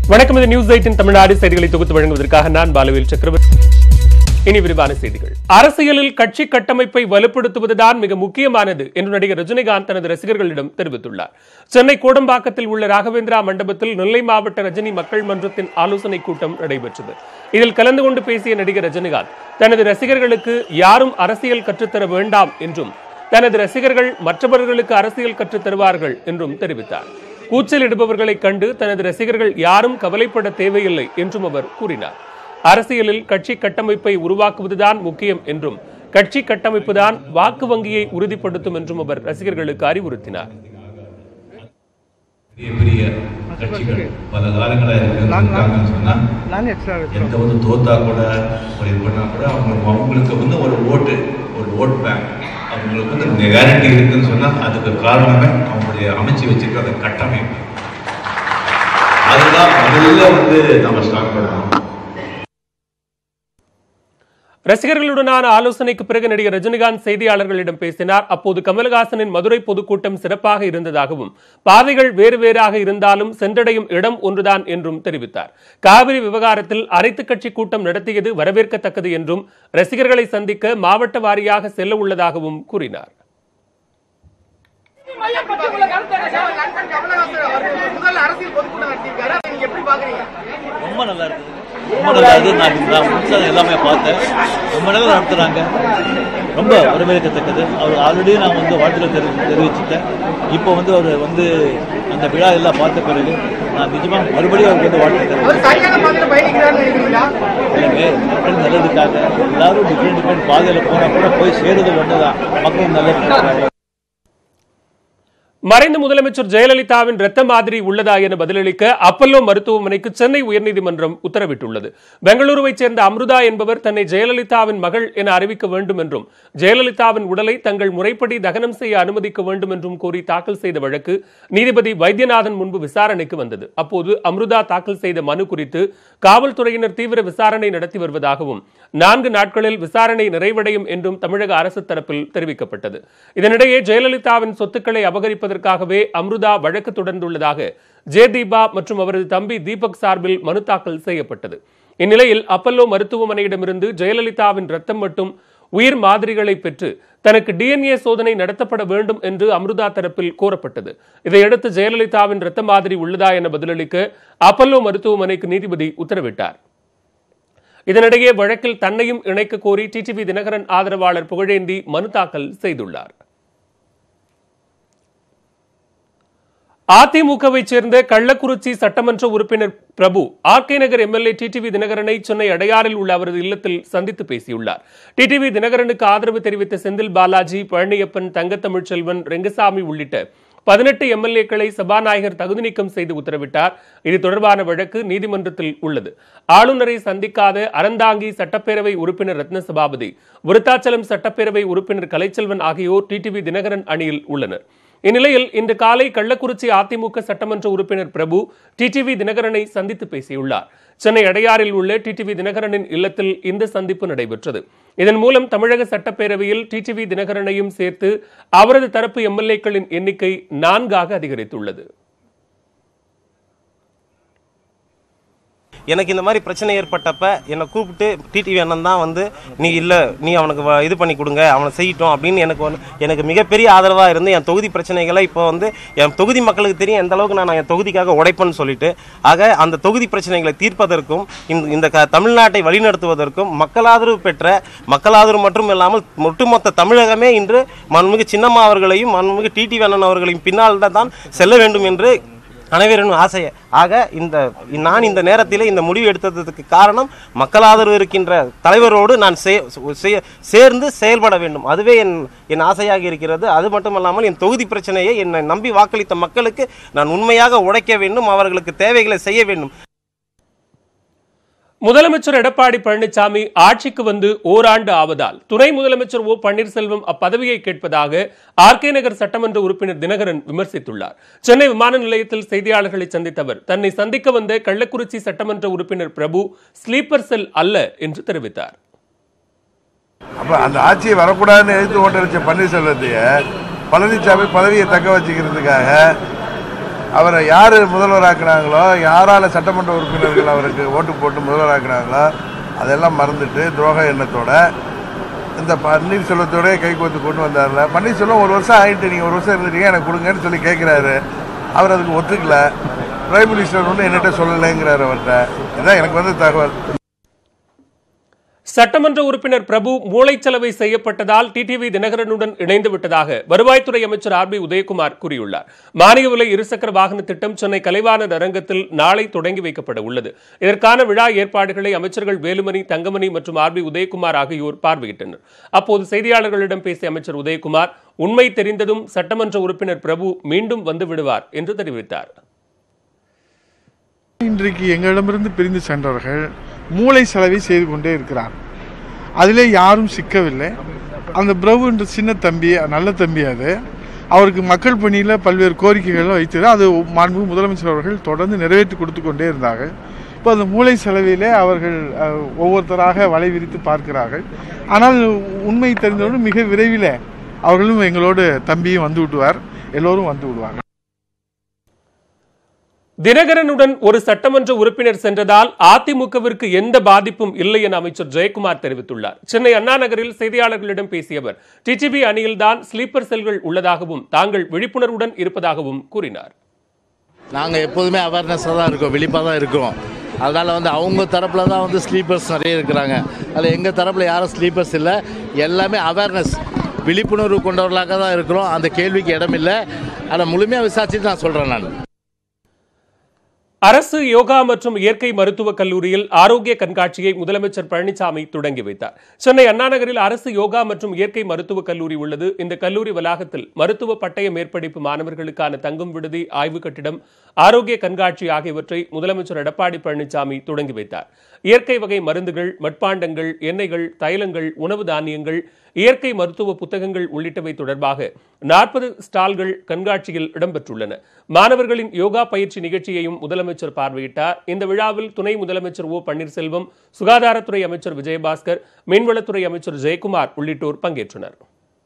வணக்கம் இது news eighteen Tamil Nadu செய்திகளை தொகுத்து வழங்குவதற்காக நான் பாலுவேல் சக்கரவர்த்தி இனி விரிவான செய்திகள் அரசியலில் கட்சி கட்டமைப்பை வலுப்படுத்துவதுதான் மிக முக்கியமானது என்று நடிகர் ரஜினிகாந்த் தனது ரசிகர்களிடம் தெரிவித்துள்ளார் சென்னை கோடம்பாக்கத்தில் உள்ள ராகவேந்திரா மண்டபத்தில் நெல்லை மாவட்ட ரஜினி மக்கள் மன்றத்தின் ஆலோசனை கூட்டம் நடைபெற்றது இதில் கலந்து கொண்டு பேசிய நடிகர் ரஜினிகாந்த் தனது ரசிகர்களுக்கு யாரும் அரசியல் கற்றுத்தர வேண்டாம் என்றும் தனது ரசிகர்கள் மற்றவர்களுக்கு அரசியல் கற்றுத் தருவார்கள் என்றும் தெரிவித்தார் கூச்சலிடுபவர்களைக் கண்டு தனது ரசிகர்கள் யாரும் கவலைப்பட தேவையில்லை என்றும் அவர் கூறினார் அரசியலில் கட்சி கட்டமைப்பை உருவாக்குவதுதான் முக்கியம் என்றும் கட்சி கட்டமைப்புதான் வாக்கு வங்கியை உறுதிப்படுத்தும் என்றும் அவர் ரசிகர்களுக்கு அறிவுறுத்தினார் பெரிய பெரிய கட்சிகள் பல காலங்களாக இருக்காங்கன்னு சொன்னா நான் எக்ஸ்ட்ரா எந்த வந்து தோத்தா கூட ஒரு இது பண்ணா கூட அவங்களுக்கு அவங்களுக்கு வந்து ஒரு ஓட்டு ஒரு ஓட் பேங்க் அவங்களுக்கு வந்து கேரண்டி இருக்குன்னு சொன்னா அதுக்கு காரணமே அவங்களுடைய அமைச்சு வச்சிருக்க அந்த கட்டமைப்பு அதுதான் முதல்ல வந்து நம்ம ஸ்டார்ட் பண்ணணும் ரசிகர்களுடனான ஆலோசனைக்கு பிறகு நடிகர் ரஜினிகாந்த் செய்தியாளர்களிடம் பேசினார் அப்போது கமலஹாசனின் மதுரை பொதுக்கூட்டம் சிறப்பாக இருந்ததாகவும் பாதைகள் வேறு வேறாக இருந்தாலும் சென்றடையும் இடம் ஒன்றுதான் என்றும் தெரிவித்தார் காவிரி விவகாரத்தில் அனைத்து கட்சி கூட்டம் நடத்தியது வரவேற்கத்தக்கது என்றும் ரசிகர்களை சந்திக்க மாவட்ட வாரியாக செல்ல உள்ளதாகவும் கூறினார் நண்பன் கமலஹாசன் அவர்கள் முதல் அரசியல் பொதுக்கூட்டம் நடத்தியிருக்காரு அதை நீங்க எப்படி பாக்குறீங்க ரொம்ப நல்லா இருக்குது ரொம்ப நல்லா இருக்குது நான் நான் முடிச்சது எல்லாமே பார்த்தேன் ரொம்ப நல்லா நடத்துகிறாங்க ரொம்ப வரவேற்கத்தக்கது அவர் ஆல்ரெடி நான் வந்து வாழ்த்துல தெரி தெரிவிச்சுட்டேன் இப்போ வந்து அவர் வந்து அந்த விழா எல்லாம் பார்த்த பிறகு நான் நிஜமாக மறுபடியும் அவருக்கு வந்து வாழ்த்து தெரிவித்தேன் அவர் சரியான பாதையில பயணிக்கிறாருன்னு நினைக்கிறீங்களா எனவே மக்கள் நல்லதுக்காக எல்லாரும் டிஃப்ரெண்ட் டிஃப்ரெண்ட் பாதையில் போனால் கூட போய் சேருது ஒன்று தான் மக்கள் நல்லது மறைந்த முதலமைச்சர் ஜெயலலிதாவின் இரத்த மாதிரி உள்ளதா என பதிலளிக்க அப்பல்லோ மருத்துவமனைக்கு சென்னை உயர்நீதிமன்றம் உத்தரவிட்டுள்ளது பெங்களூருவைச் சேர்ந்த அம்ருதா என்பவர் தன்னை ஜெயலலிதாவின் மகள் என அறிவிக்க வேண்டும் என்றும் ஜெயலலிதாவின் உடலை தங்கள் முறைப்படி தகனம் செய்ய அனுமதிக்க வேண்டும் என்றும் கோரி தாக்கல் செய்த வழக்கு நீதிபதி வைத்தியநாதன் முன்பு விசாரணைக்கு வந்தது அப்போது அம்ருதா தாக்கல் செய்த மனு குறித்து காவல்துறையினர் தீவிர விசாரணை நடத்தி வருவதாகவும் நான்கு நாட்களில் விசாரணை நிறைவடையும் என்றும் தமிழக அரசு தரப்பில் தெரிவிக்கப்பட்டது இதனிடையே ஜெயலலிதாவின் சொத்துக்களை அபகரிப்பதற்காகவே அம்ருதா வழக்கு தொடர்ந்துள்ளதாக ஜே தீபா மற்றும் அவரது தம்பி தீபக் சார்பில் மனு தாக்கல் செய்யப்பட்டது இந்நிலையில் அப்பல்லோ மருத்துவமனையிடமிருந்து ஜெயலலிதாவின் ரத்தம் மற்றும் உயிர் மாதிரிகளை பெற்று தனக்கு டிஎன்ஏ சோதனை நடத்தப்பட வேண்டும் என்று அம்ருதா தரப்பில் கோரப்பட்டது இதையடுத்து ஜெயலலிதாவின் இரத்த மாதிரி உள்ளதா என பதிலளிக்க அப்பல்லோ மருத்துவமனைக்கு நீதிபதி உத்தரவிட்டார் இதனிடையே வழக்கில் தன்னையும் இணைக்க கோரி டிடிவி தினகரன் ஆதரவாளர் புகழேந்தி மனு தாக்கல் செய்துள்ளார் அதிமுகவை சேர்ந்த கள்ளக்குறிச்சி சட்டமன்ற உறுப்பினர் பிரபு ஆர்கே நகர் எம்எல்ஏ டிடிவி தினகரனை சென்னை அடையாறில் உள்ள அவரது இல்லத்தில் சந்தித்து பேசியுள்ளார் டிடிவி தினகரனுக்கு ஆதரவு தெரிவித்த செந்தில் பாலாஜி பழனியப்பன் தங்கத்தமிழ்ச்செல்வன் ரெங்கசாமி உள்ளிட்ட பதினெட்டு எம்எல்ஏக்களை சபாநாயகர் தகுதி நீக்கம் செய்து உத்தரவிட்டார் இது தொடர்பான வழக்கு நீதிமன்றத்தில் உள்ளது ஆளுநரை சந்திக்காத அறந்தாங்கி சட்டப்பேரவை உறுப்பினர் ரத்ன சபாபதி விருத்தாச்சலம் சட்டப்பேரவை உறுப்பினர் கலைச்செல்வன் ஆகியோர் டிடிவி தினகரன் அணியில் உள்ளனர் இந்நிலையில் இன்று காலை கள்ளக்குறிச்சி அதிமுக சட்டமன்ற உறுப்பினர் பிரபு டிடிவி தினகரனை சந்தித்து பேசியுள்ளார் சென்னை அடையாறில் உள்ள டிடிவி தினகரனின் இல்லத்தில் இந்த சந்திப்பு நடைபெற்றது இதன் மூலம் தமிழக சட்டப்பேரவையில் டிடிவி தினகரனையும் சேர்த்து அவரது தரப்பு எம்எல்ஏக்களின் எண்ணிக்கை நான்காக அதிகரித்துள்ளது எனக்கு இந்த மாதிரி பிரச்சனை ஏற்பட்டப்ப என்னை கூப்பிட்டு டிடிவி அண்ணன் தான் வந்து நீ இல்லை நீ அவனுக்கு வ- இது பண்ணி கொடுங்க அவனை செய்யட்டும் அப்படின்னு எனக்கு வந்து எனக்கு மிகப்பெரிய ஆதரவாக இருந்து என் தொகுதி பிரச்சனைகளை இப்போ வந்து என் தொகுதி மக்களுக்கு தெரியும் எந்த அளவுக்கு நான் என் தொகுதிக்காக உழைப்பேன்னு சொல்லிட்டு ஆக அந்த தொகுதி பிரச்சனைகளை தீர்ப்பதற்கும் இந்த இந்த க தமிழ்நாட்டை வழிநடத்துவதற்கும் மக்களாதரவு பெற்ற மக்களாதரவு மட்டும் இல்லாமல் ஒட்டுமொத்த தமிழகமே இன்று மன்மிகு சின்னம்மா அவர்களையும் மன்மிகு டிடிவி அண்ணன் அவர்களையும் பின்னால் தான் செல்ல வேண்டும் என்று அனைவரும் ஆசை ஆக இந்த நான் இந்த நேரத்தில் இந்த முடிவு எடுத்ததுக்கு காரணம் மக்கள் ஆதரவு இருக்கின்ற தலைவரோடு நான் சே- சே- சேர்ந்து செயல்பட வேண்டும் அதுவே என் என் ஆசையாக இருக்கிறது அது மட்டுமல்லாமல் என் தொகுதி பிரச்சனையை என்னை நம்பி வாக்களித்த மக்களுக்கு நான் உண்மையாக உழைக்க வேண்டும் அவர்களுக்கு தேவைகளை செய்ய வேண்டும் முதலமைச்சர் எடப்பாடி பழனிசாமி ஆட்சிக்கு வந்து ஓராண்டு ஆவதால் துணை முதலமைச்சர் ஓ பன்னீர்செல்வம் அப்பதவியை கேட்பதாக ஆர்கே நகர் சட்டமன்ற உறுப்பினர் தினகரன் விமர்சித்துள்ளார் சென்னை விமான நிலையத்தில் செய்தியாளர்களை சந்தித்த அவர் தன்னை சந்திக்க வந்த கள்ளக்குறிச்சி சட்டமன்ற உறுப்பினர் பிரபு ஸ்லீப்பர் செல் அல்ல என்று தெரிவித்தார் அப்ப அந்த ஆட்சியை வரக்கூடாதுன்னு எதிர்த்து ஓட்ட வச்ச பன்னீர்செல்வத்தைய பழனிசாமி பதவியை தக்க வச்சுக்கிறதுக்காக அவரை யார் முதல்வராக்குனாங்களோ யாரால சட்டமன்ற உறுப்பினர்கள் அவருக்கு ஓட்டு போட்டு முதல்வராக்குனாங்களோ அதெல்லாம் மறந்துட்டு துரோக எண்ணத்தோட இந்த பன்னீர்செல்வத்தோட கை கோத்து கொண்டு வந்தார்ல பன்னீர்செல்வம் ஒரு வருஷம் ஆயிட்டு நீங்கள் ஒரு வருஷம் இருந்துட்டீங்க எனக்கு கொடுங்கன்னு சொல்லி கேட்குறாரு அவர் அதுக்கு ஒத்துக்கல பிரைம் மினிஸ்டர் ஒன்றும் என்னட்ட சொல்லலைங்கிறாரு அவர்கிட்ட இதுதான் எனக்கு வந்து தகவல் சட்டமன்ற உறுப்பினர் பிரபு மூளைச்சலவை செய்யப்பட்டதால் டிடிவி தினகரனுடன் இணைந்து விட்டதாக வருவாய்த்துறை அமைச்சர் ஆர் பி உதயகுமார் கூறியுள்ளார் மானிய விலை இருசக்கர வாகன திட்டம் சென்னை கலைவாணர் அரங்கத்தில் நாளை தொடங்கி வைக்கப்பட உள்ளது இதற்கான விழா ஏற்பாடுகளை அமைச்சர்கள் வேலுமணி தங்கமணி மற்றும் ஆர் பி உதயகுமார் ஆகியோர் பார்வையிட்டனர் அப்போது செய்தியாளர்களிடம் பேசிய அமைச்சர் உதயகுமார் உண்மை தெரிந்ததும் சட்டமன்ற உறுப்பினர் பிரபு மீண்டும் வந்து விடுவார் என்று தெரிவித்தார் இன்றைக்கு எங்களிடமிருந்து பிரிந்து சென்றவர்கள் மூளை செலவை செய்து கொண்டே இருக்கிறார் அதிலே யாரும் சிக்கவில்லை அந்த பிரபு என்ற சின்ன தம்பி நல்ல தம்பி அது அவருக்கு மக்கள் பணியில் பல்வேறு கோரிக்கைகளை வைத்தது அது மாண்பு முதலமைச்சர் அவர்கள் தொடர்ந்து நிறைவேற்றி கொடுத்து கொண்டே இருந்தார்கள் இப்போ அந்த மூளை செலவிலே அவர்கள் அஹ், ஒவ்வொருத்தராக வலை விரித்து பார்க்கிறார்கள் ஆனால் உண்மை தெரிந்தவுடன் மிக விரைவில் அவர்களும் எங்களோடு தம்பியும் வந்து விடுவார் எல்லோரும் வந்து விடுவார்கள் தினகரனுடன் ஒரு சட்டமன்ற உறுப்பினர் சென்றதால் அதிமுகவிற்கு எந்த பாதிப்பும் இல்லை என அமைச்சர் ஜெயக்குமார் தெரிவித்துள்ளார் சென்னை அண்ணா நகரில் செய்தியாளர்களிடம் பேசிய அவர் டிடிபி அணியில்தான் ஸ்லீப்பர் செல்கள் உள்ளதாகவும் தாங்கள் விழிப்புணர்வுடன் இருப்பதாகவும் கூறினார் நாங்கள் எப்போதுமே அவேர்னஸாக தான் இருக்கோம் விழிப்பாக தான் இருக்கிறோம் அதனால் வந்து அவங்க தரப்பில் தான் வந்து ஸ்லீப்பர்ஸ் நிறைய இருக்கிறாங்க அதில் எங்கள் தரப்பில் யாரும் ஸ்லீப்பர்ஸ் இல்லை எல்லாமே அவேர்னஸ் விழிப்புணர்வு கொண்டவர்களாக தான் இருக்கிறோம் அந்த கேள்விக்கு இடமில்லை அதை முழுமையாக விசாரிச்சுட்டு நான் சொல்கிறேன் நான் அரசு யோகா மற்றும் இயற்கை மருத்துவக் கல்லூரியில் ஆரோக்கிய கண்காட்சியை முதலமைச்சர் பழனிசாமி தொடங்கி வைத்தார் சென்னை அண்ணா நகரில் அரசு யோகா மற்றும் இயற்கை மருத்துவக் கல்லூரி உள்ளது இந்த கல்லூரி வளாகத்தில் மருத்துவ பட்டய மேற்படிப்பு மாணவர்களுக்கான தங்கும் விடுதி ஆய்வு கட்டிடம் ஆரோக்கிய கண்காட்சி ஆகியவற்றை முதலமைச்சர் எடப்பாடி பழனிசாமி தொடங்கி வைத்தார் இயற்கை வகை மருந்துகள் மட்பாண்டங்கள் எண்ணெய்கள் தைலங்கள் உணவு தானியங்கள் இயற்கை மருத்துவ புத்தகங்கள் உள்ளிட்டவை தொடர்பாக நாற்பது ஸ்டால்கள் கண்காட்சியில் இடம்பெற்றுள்ளன மாணவர்களின் யோகா பயிற்சி நிகழ்ச்சியையும் முதலமைச்சர் பார்வையிட்டார் இந்த விழாவில் துணை முதலமைச்சர் ஓ பன்னீர்செல்வம் சுகாதாரத்துறை அமைச்சர் விஜயபாஸ்கர் மீன்வளத்துறை அமைச்சர் ஜெயக்குமார் உள்ளிட்டோர் பங்கேற்றனர்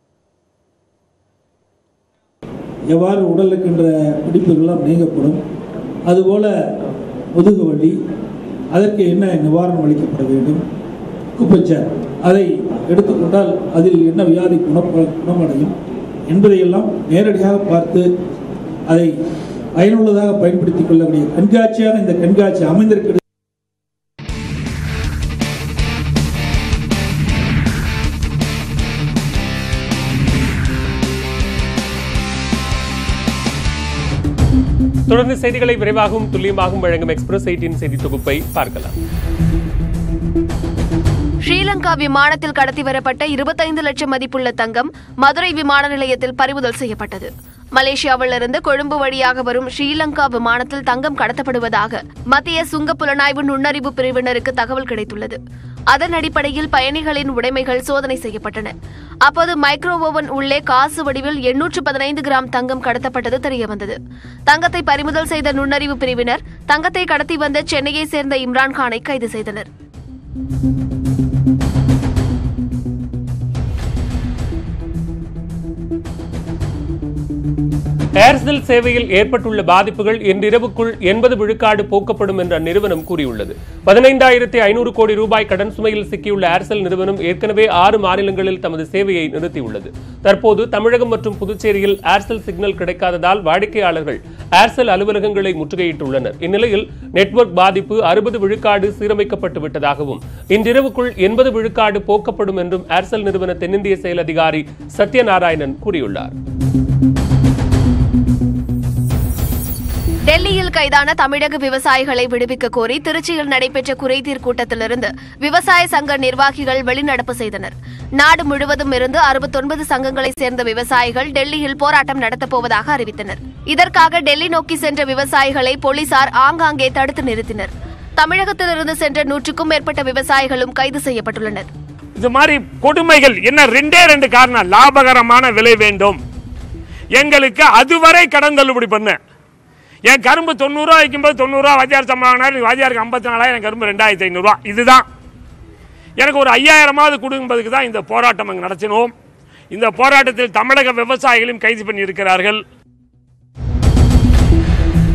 எவ்வாறு உடல் இருக்கின்ற பிடிப்புகள்லாம் நீங்கப்படும் அதுபோல முதுகு வலி அதற்கு என்ன நிவாரணம் அளிக்கப்பட வேண்டும் குப்பைச்சார் அதை எடுத்துக்கொண்டால் அதில் என்ன வியாதி குணப்ப குணமடையும் என்பதையெல்லாம் நேரடியாக பார்த்து அதை பயனுள்ளதாக பயன்படுத்திக் கொள்ளக்கூடிய கண்காட்சியாக இந்த கண்காட்சி அமைந்திருக்கிறது தொடர்ந்து செய்திகளை விரைவாகவும் துல்லியமாகவும் வழங்கும் எக்ஸ்பிரஸ் எயிட்டின் செய்தி தொகுப்பை பார்க்கலாம் ஸ்ரீலங்கா விமானத்தில் கடத்தி வரப்பட்ட இருபத்தைந்து லட்சம் மதிப்புள்ள தங்கம் மதுரை விமான நிலையத்தில் பறிமுதல் செய்யப்பட்டது மலேசியாவிலிருந்து கொழும்பு வழியாக வரும் ஸ்ரீலங்கா விமானத்தில் தங்கம் கடத்தப்படுவதாக மத்திய சுங்க புலனாய்வு நுண்ணறிவு பிரிவினருக்கு தகவல் கிடைத்துள்ளது அதன் அடிப்படையில் பயணிகளின் உடைமைகள் சோதனை செய்யப்பட்டன அப்போது மைக்ரோ ஓவன் உள்ளே காசு வடிவில் எண்ணூற்று பதினைந்து கிராம் தங்கம் கடத்தப்பட்டது தெரியவந்தது தங்கத்தை பறிமுதல் செய்த நுண்ணறிவு பிரிவினர் தங்கத்தை கடத்தி வந்த சென்னையை சேர்ந்த இம்ரான்கானை கைது செய்தனர் ஏர்செல் சேவையில் ஏற்பட்டுள்ள பாதிப்புகள் இன்றிரவுக்குள் எண்பது விழுக்காடு போக்கப்படும் என்று அந்நிறுவனம் கூறியுள்ளது பதினைந்தாயிரத்தி ஐநூறு கோடி ரூபாய் கடன் சுமையில் சிக்கியுள்ள ஏர்செல் நிறுவனம் ஏற்கனவே ஆறு மாநிலங்களில் தமது சேவையை நிறுத்தியுள்ளது தற்போது தமிழகம் மற்றும் புதுச்சேரியில் ஏர்செல் சிக்னல் கிடைக்காததால் வாடிக்கையாளர்கள் ஏர்செல் அலுவலகங்களை முற்றுகையிட்டுள்ளனர் இந்நிலையில் நெட்வொர்க் பாதிப்பு அறுபது விழுக்காடு சீரமைக்கப்பட்டு விட்டதாகவும் இன்றிரவுக்குள் எண்பது விழுக்காடு போக்கப்படும் என்றும் ஏர்செல் நிறுவன தென்னிந்திய செயல் அதிகாரி சத்யநாராயணன் கூறியுள்ளார் டெல்லியில் கைதான தமிழக விவசாயிகளை விடுவிக்க கோரி திருச்சியில் நடைபெற்ற குறைதீர் கூட்டத்திலிருந்து விவசாய சங்க நிர்வாகிகள் வெளிநடப்பு செய்தனர் நாடு முழுவதும் இருந்து அறுபத்தொன்பது சங்கங்களைச் சேர்ந்த விவசாயிகள் டெல்லியில் போராட்டம் நடத்தப் போவதாக அறிவித்தனர் இதற்காக டெல்லி நோக்கி சென்ற விவசாயிகளை போலீசார் ஆங்காங்கே தடுத்து நிறுத்தினர் தமிழகத்திலிருந்து சென்ற நூற்றுக்கும் மேற்பட்ட விவசாயிகளும் கைது செய்யப்பட்டுள்ளனர் இது மாதிரி கொடுமைகள் என்ன ரெண்டே ரெண்டு காரணம் லாபகரமான விலை வேண்டும் எங்களுக்கு அதுவரை கடன் தள்ளுபடி பண்ண என் கரும்பு தொண்ணூறுரூவா வைக்கும்போது தொண்ணூறுரூவா வாத்தியார் சம்பளம் வாங்கினாரு வாத்தியாருக்கு ஐம்பத்தி நாலாயிரம் கரும்பு ரெண்டாயிரத்தி ஐநூறுரூவா இதுதான் எனக்கு ஒரு ஐயாயிரமாவது கொடுக்கும்போதுக்கு தான் இந்த போராட்டம் அங்கே நடத்தினோம் இந்த போராட்டத்தில் தமிழக விவசாயிகளையும் கைது பண்ணியிருக்கிறார்கள்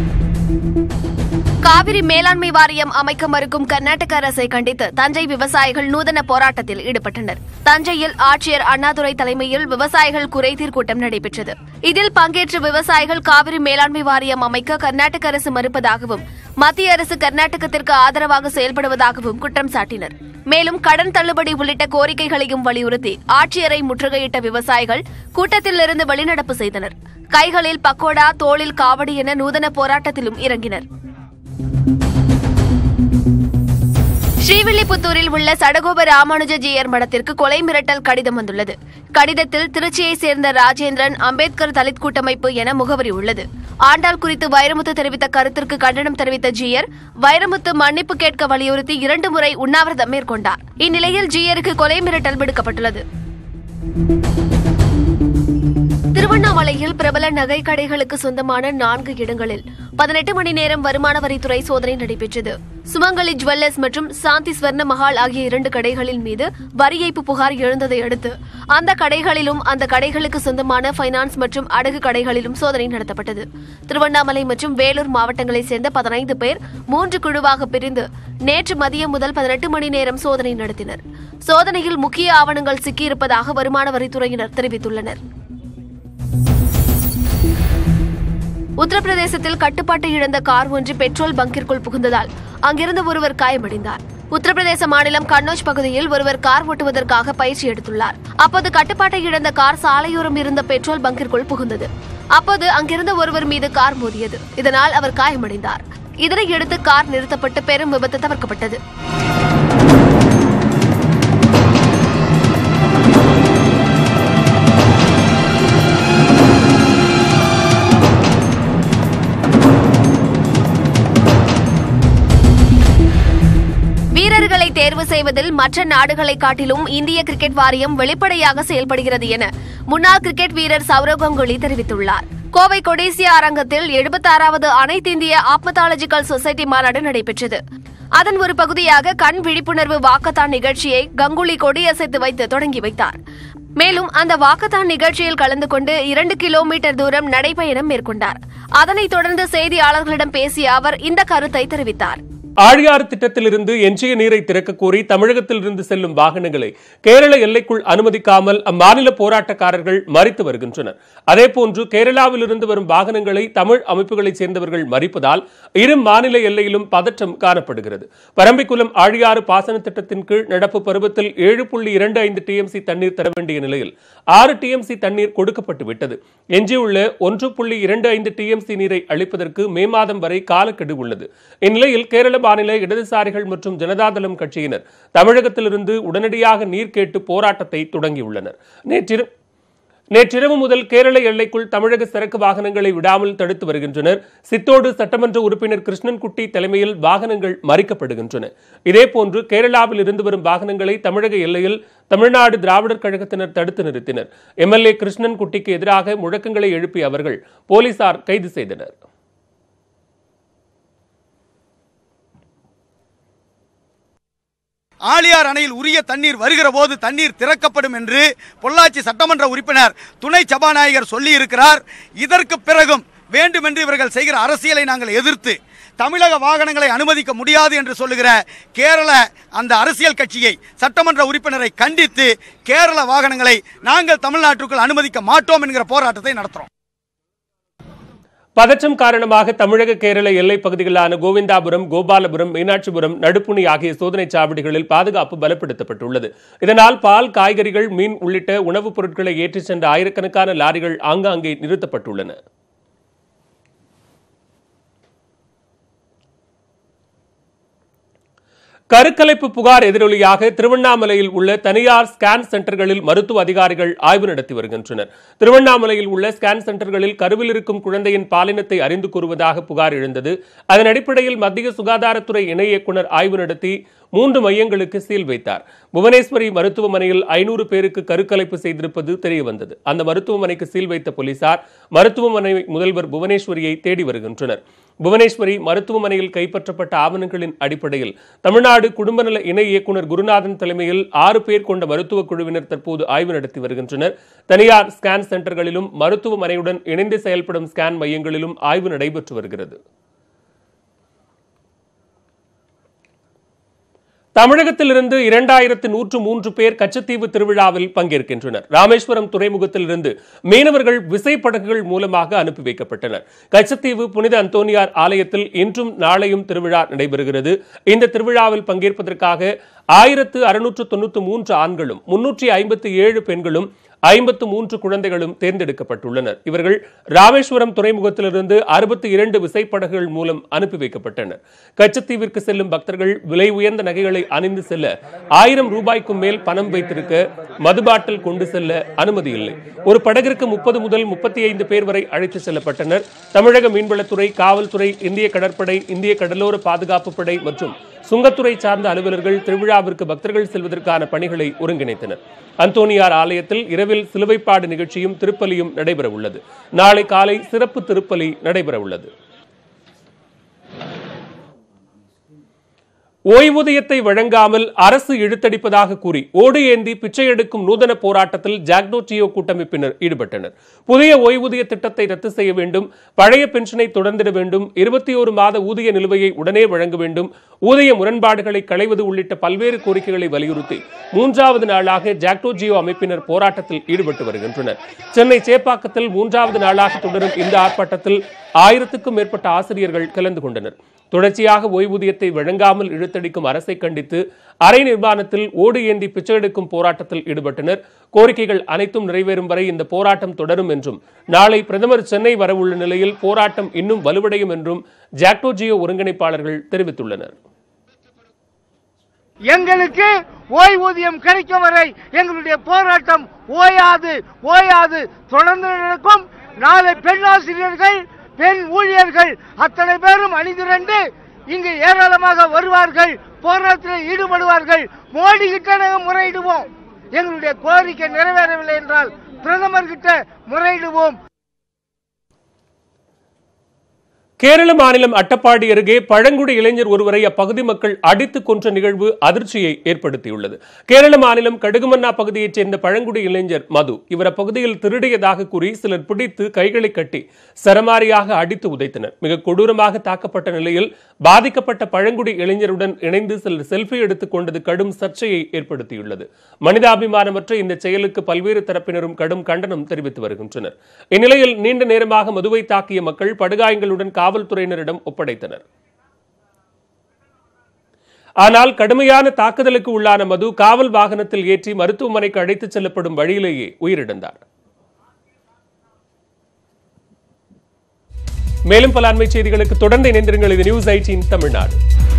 காவிரி மேலாண்மை வாரியம் அமைக்க மறுக்கும் கர்நாடக அரசை கண்டித்து தஞ்சை விவசாயிகள் நூதன போராட்டத்தில் ஈடுபட்டனர் தஞ்சையில் ஆட்சியர் அண்ணாதுரை தலைமையில் விவசாயிகள் குறைதீர் கூட்டம் நடைபெற்றது இதில் பங்கேற்ற விவசாயிகள் காவிரி மேலாண்மை வாரியம் அமைக்க கர்நாடக அரசு மறுப்பதாகவும் மத்திய அரசு கர்நாடகத்திற்கு ஆதரவாக செயல்படுவதாகவும் குற்றம் சாட்டினர் மேலும் கடன் தள்ளுபடி உள்ளிட்ட கோரிக்கைகளையும் வலியுறுத்தி ஆட்சியரை முற்றுகையிட்ட விவசாயிகள் கூட்டத்திலிருந்து வெளிநடப்பு செய்தனர் கைகளில் பக்கோடா தோளில் காவடி என நூதன போராட்டத்திலும் இறங்கினர் ஸ்ரீவில்லிபுத்தூரில் உள்ள சடகோப ராமானுஜ ஜீயர் மடத்திற்கு கொலை மிரட்டல் கடிதம் வந்துள்ளது கடிதத்தில் திருச்சியைச் சேர்ந்த ராஜேந்திரன் அம்பேத்கர் தலித் கூட்டமைப்பு என முகவரி உள்ளது ஆண்டாள் குறித்து வைரமுத்து தெரிவித்த கருத்திற்கு கண்டனம் தெரிவித்த ஜீயர் வைரமுத்து மன்னிப்பு கேட்க வலியுறுத்தி இரண்டு முறை உண்ணாவிரதம் மேற்கொண்டார் இந்நிலையில் ஜீயருக்கு கொலை மிரட்டல் விடுக்கப்பட்டுள்ளது திருவண்ணாமலையில் பிரபல நகை கடைகளுக்கு சொந்தமான நான்கு இடங்களில் பதினெட்டு மணி நேரம் வருமான வரித்துறை சோதனை நடைபெற்றது சுமங்கலி ஜுவல்லர்ஸ் மற்றும் சாந்தி ஸ்வர்ண மஹால் ஆகிய இரண்டு கடைகளின் மீது வரி ஏய்ப்பு புகார் எழுந்ததை அடுத்து அந்த கடைகளிலும் அந்த கடைகளுக்கு சொந்தமான பைனான்ஸ் மற்றும் அடகு கடைகளிலும் சோதனை நடத்தப்பட்டது திருவண்ணாமலை மற்றும் வேலூர் மாவட்டங்களைச் சேர்ந்த பதினைந்து பேர் மூன்று குழுவாக பிரிந்து நேற்று மதியம் முதல் பதினெட்டு மணி நேரம் சோதனை நடத்தினர் சோதனையில் முக்கிய ஆவணங்கள் சிக்கியிருப்பதாக வருமான வரித்துறையினர் தெரிவித்துள்ளனர் உத்தரப்பிரதேசத்தில் கட்டுப்பாட்டை இழந்த கார் ஒன்று பெட்ரோல் பங்கிற்குள் புகுந்ததால் அங்கிருந்த ஒருவர் காயமடைந்தார் உத்தரப்பிரதேச மாநிலம் கன்னோஜ் பகுதியில் ஒருவர் கார் ஓட்டுவதற்காக பயிற்சி எடுத்துள்ளார் அப்போது கட்டுப்பாட்டை இழந்த கார் சாலையோரம் இருந்த பெட்ரோல் பங்கிற்குள் புகுந்தது அப்போது அங்கிருந்த ஒருவர் மீது கார் மோதியது இதனால் அவர் காயமடைந்தார் இதனையடுத்து கார் நிறுத்தப்பட்டு பெரும் விபத்து தவிர்க்கப்பட்டது வீரர்களை தேர்வு செய்வதில் மற்ற நாடுகளை காட்டிலும் இந்திய கிரிக்கெட் வாரியம் வெளிப்படையாக செயல்படுகிறது என முன்னாள் கிரிக்கெட் வீரர் சௌரவ் கங்குலி தெரிவித்துள்ளார் கோவை கொடேசியா அரங்கத்தில் எழுபத்தாறாவது அனைத்திந்திய ஆப்மதாலஜிக்கல் சொசைட்டி மாநாடு நடைபெற்றது அதன் ஒரு பகுதியாக கண் விழிப்புணர்வு வாக்கத்தான் நிகழ்ச்சியை கங்குலி கொடியசைத்து வைத்து தொடங்கி வைத்தார் மேலும் அந்த வாக்கத்தான் நிகழ்ச்சியில் கலந்து கொண்டு இரண்டு கிலோமீட்டர் தூரம் நடைபயணம் மேற்கொண்டார் அதனைத் தொடர்ந்து செய்தியாளர்களிடம் பேசிய அவர் இந்த கருத்தை தெரிவித்தார் ஆழியாறு திட்டத்திலிருந்து எஞ்சிய நீரை திறக்க கோரி தமிழகத்தில் இருந்து செல்லும் வாகனங்களை கேரள எல்லைக்குள் அனுமதிக்காமல் அம்மாநில போராட்டக்காரர்கள் மறித்து வருகின்றனர் அதேபோன்று கேரளாவில் இருந்து வரும் வாகனங்களை தமிழ் அமைப்புகளைச் சேர்ந்தவர்கள் மறிப்பதால் இரு மாநில எல்லையிலும் பதற்றம் காணப்படுகிறது பரம்பிக்குளம் ஆழியாறு பாசன திட்டத்தின் கீழ் நடப்பு பருவத்தில் ஏழு புள்ளி இரண்டு ஐந்து டிஎம்சி தண்ணீர் தர வேண்டிய நிலையில் ஆறு டிஎம்சி தண்ணீர் கொடுக்கப்பட்டு விட்டது எஞ்சியுள்ள ஒன்று புள்ளி இரண்டு ஐந்து டிஎம்சி நீரை அளிப்பதற்கு மே மாதம் வரை காலக்கெடு உள்ளது இந்நிலையில் கேரள மாநில இடதுசாரிகள் மற்றும் ஜனதாதளம் கட்சியினர் தமிழகத்திலிருந்து உடனடியாக நீர் கேட்டு போராட்டத்தை தொடங்கியுள்ளனர் நேற்றிரு நேற்றிரவு முதல் கேரள எல்லைக்குள் தமிழக சரக்கு வாகனங்களை விடாமல் தடுத்து வருகின்றனர் சித்தோடு சட்டமன்ற உறுப்பினர் கிருஷ்ணன்குட்டி தலைமையில் வாகனங்கள் மறிக்கப்படுகின்றன இதேபோன்று கேரளாவில் இருந்து வரும் வாகனங்களை தமிழக எல்லையில் தமிழ்நாடு திராவிடர் கழகத்தினர் தடுத்து நிறுத்தினர் எம்எல்ஏ கிருஷ்ணன்குட்டிக்கு எதிராக முழக்கங்களை எழுப்பிய அவர்கள் போலீசார் கைது செய்தனர் ஆழியார் அணையில் உரிய தண்ணீர் வருகிற போது தண்ணீர் திறக்கப்படும் என்று பொள்ளாச்சி சட்டமன்ற உறுப்பினர் துணை சபாநாயகர் சொல்லியிருக்கிறார் இதற்கு பிறகும் வேண்டுமென்று இவர்கள் செய்கிற அரசியலை நாங்கள் எதிர்த்து தமிழக வாகனங்களை அனுமதிக்க முடியாது என்று சொல்லுகிற கேரள அந்த அரசியல் கட்சியை சட்டமன்ற உறுப்பினரை கண்டித்து கேரள வாகனங்களை நாங்கள் தமிழ்நாட்டுக்குள் அனுமதிக்க மாட்டோம் என்கிற போராட்டத்தை நடத்துறோம் பதற்றம் காரணமாக தமிழக கேரள எல்லைப் பகுதிகளான கோவிந்தாபுரம் கோபாலபுரம் மீனாட்சிபுரம் நடுப்புணி ஆகிய சோதனைச் சாவடிகளில் பாதுகாப்பு பலப்படுத்தப்பட்டுள்ளது இதனால் பால் காய்கறிகள் மீன் உள்ளிட்ட உணவுப் பொருட்களை ஏற்றிச் சென்ற ஆயிரக்கணக்கான லாரிகள் ஆங்காங்கே நிறுத்தப்பட்டுள்ளன கருக்கலைப்பு புகார் எதிரொலியாக திருவண்ணாமலையில் உள்ள தனியார் ஸ்கேன் சென்டர்களில் மருத்துவ அதிகாரிகள் ஆய்வு நடத்தி வருகின்றனர் திருவண்ணாமலையில் உள்ள ஸ்கேன் சென்டர்களில் கருவில் இருக்கும் குழந்தையின் பாலினத்தை அறிந்து கூறுவதாக புகார் எழுந்தது அதன் அடிப்படையில் மத்திய சுகாதாரத்துறை இணை இயக்குநர் ஆய்வு நடத்தி மூன்று மையங்களுக்கு சீல் வைத்தார் புவனேஸ்வரி மருத்துவமனையில் ஐநூறு பேருக்கு கருக்கலைப்பு செய்திருப்பது தெரியவந்தது அந்த மருத்துவமனைக்கு சீல் வைத்த போலீசார் மருத்துவமனை முதல்வர் புவனேஸ்வரியை தேடி வருகின்றனர் புவனேஸ்வரி மருத்துவமனையில் கைப்பற்றப்பட்ட ஆவணங்களின் அடிப்படையில் தமிழ்நாடு குடும்பநல இணை இயக்குநர் குருநாதன் தலைமையில் ஆறு பேர் கொண்ட மருத்துவக் குழுவினர் தற்போது ஆய்வு நடத்தி வருகின்றனர் தனியார் ஸ்கேன் சென்டர்களிலும் மருத்துவமனையுடன் இணைந்து செயல்படும் ஸ்கேன் மையங்களிலும் ஆய்வு நடைபெற்று வருகிறது தமிழகத்திலிருந்து இரண்டாயிரத்து நூற்று மூன்று பேர் கச்சத்தீவு திருவிழாவில் பங்கேற்கின்றனர் ராமேஸ்வரம் துறைமுகத்திலிருந்து மீனவர்கள் விசைப்படகுகள் மூலமாக அனுப்பி வைக்கப்பட்டனர் கச்சத்தீவு புனித அந்தோனியார் ஆலயத்தில் இன்றும் நாளையும் திருவிழா நடைபெறுகிறது இந்த திருவிழாவில் பங்கேற்பதற்காக ஆயிரத்து அறுநூற்று தொண்ணூற்று மூன்று ஆண்களும் முன்னூற்றி ஐம்பத்தி ஏழு பெண்களும் ஐம்பத்து மூன்று குழந்தைகளும் தேர்ந்தெடுக்கப்பட்டுள்ளனர் இவர்கள் ராமேஸ்வரம் துறைமுகத்திலிருந்து அறுபத்தி இரண்டு விசைப்படகுகள் மூலம் அனுப்பி வைக்கப்பட்டனர் கச்சத்தீவிற்கு செல்லும் பக்தர்கள் விலை உயர்ந்த நகைகளை அணிந்து செல்ல ஆயிரம் ரூபாய்க்கும் மேல் பணம் வைத்திருக்க மது பாட்டில் கொண்டு செல்ல அனுமதி இல்லை ஒரு படகிற்கு முப்பது முதல் முப்பத்தி ஐந்து பேர் வரை அழைத்து செல்லப்பட்டனர் தமிழக மீன்வளத்துறை காவல்துறை இந்திய கடற்படை இந்திய கடலோர பாதுகாப்பு படை மற்றும் சுங்கத்துறை சார்ந்த அலுவலர்கள் திருவிழாவிற்கு பக்தர்கள் செல்வதற்கான பணிகளை ஒருங்கிணைத்தனர் அந்தோனியார் ஆலயத்தில் இரவில் சிலுவைப்பாடு நிகழ்ச்சியும் திருப்பலியும் நடைபெற உள்ளது நாளை காலை சிறப்பு திருப்பலி நடைபெற உள்ளது ஓய்வூதியத்தை வழங்காமல் அரசு இழுத்தடிப்பதாக கூறி ஓடு ஏந்தி பிச்சை எடுக்கும் நூதன போராட்டத்தில் ஜாக்டோ டியோ கூட்டமைப்பினர் ஈடுபட்டனர் புதிய ஓய்வூதிய திட்டத்தை ரத்து செய்ய வேண்டும் பழைய பென்ஷனை தொடர்ந்திட வேண்டும் இருபத்தி ஒரு மாத ஊதிய நிலுவையை உடனே வழங்க வேண்டும் ஊதிய முரண்பாடுகளை களைவது உள்ளிட்ட பல்வேறு கோரிக்கைகளை வலியுறுத்தி மூன்றாவது நாளாக ஜாக்டோ ஜியோ அமைப்பினர் போராட்டத்தில் ஈடுபட்டு வருகின்றனர் சென்னை சேப்பாக்கத்தில் மூன்றாவது நாளாக தொடரும் இந்த ஆர்ப்பாட்டத்தில் ஆயிரத்துக்கும் மேற்பட்ட ஆசிரியர்கள் கலந்து கொண்டனர் தொடர்ச்சியாக ஓய்வூதியத்தை வழங்காமல் இழுத்தடிக்கும் அரசை கண்டித்து அரை நிர்மாணத்தில் ஓடு ஏந்தி பிச்சை எடுக்கும் போராட்டத்தில் ஈடுபட்டனர் கோரிக்கைகள் அனைத்தும் நிறைவேறும் வரை இந்த போராட்டம் தொடரும் என்றும் நாளை பிரதமர் சென்னை வரவுள்ள நிலையில் போராட்டம் இன்னும் வலுவடையும் என்றும் ஜாக்டோ ஜியோ ஒருங்கிணைப்பாளர்கள் தெரிவித்துள்ளனர் எங்களுக்கு ஓய்வூதியம் கிடைக்கும் வரை எங்களுடைய போராட்டம் ஓயாது ஓயாது தொடர்ந்து நடக்கும் நாளை பெண்ணாசிரியர்கள் பெண் ஊழியர்கள் அத்தனை பேரும் அணிதிரண்டு இங்கு ஏராளமாக வருவார்கள் போராட்டத்தில் ஈடுபடுவார்கள் மோடி கிட்ட நாங்க முறையிடுவோம் எங்களுடைய கோரிக்கை நிறைவேறவில்லை என்றால் பிரதமர் கிட்ட முறையிடுவோம் கேரள மாநிலம் அட்டப்பாடி அருகே பழங்குடி இளைஞர் ஒருவரை அப்பகுதி மக்கள் அடித்து கொன்ற நிகழ்வு அதிர்ச்சியை ஏற்படுத்தியுள்ளது கேரள மாநிலம் கடுகுமன்னா பகுதியைச் சேர்ந்த பழங்குடி இளைஞர் மது இவர் அப்பகுதியில் திருடியதாக கூறி சிலர் பிடித்து கைகளை கட்டி சரமாரியாக அடித்து உதைத்தனர் மிக கொடூரமாக தாக்கப்பட்ட நிலையில் பாதிக்கப்பட்ட பழங்குடி இளைஞருடன் இணைந்து சிலர் செல்ஃபி எடுத்துக் கொண்டது கடும் சர்ச்சையை ஏற்படுத்தியுள்ளது மனிதாபிமானமற்ற இந்த செயலுக்கு பல்வேறு தரப்பினரும் கடும் கண்டனம் தெரிவித்து வருகின்றனர் இந்நிலையில் நீண்ட நேரமாக மதுவை தாக்கிய மக்கள் படுகாயங்களுடன் காவல்துறையினரிடம் ஒப்படைத்தனர் ஆனால் கடுமையான தாக்குதலுக்கு உள்ளான மது காவல் வாகனத்தில் ஏற்றி மருத்துவமனைக்கு அழைத்துச் செல்லப்படும் வழியிலேயே உயிரிழந்தார் மேலும் பல அண்மை செய்திகளுக்கு தொடர்ந்து இணைந்திருங்கள் இது நியூஸ் ஐட்டின் தமிழ்நாடு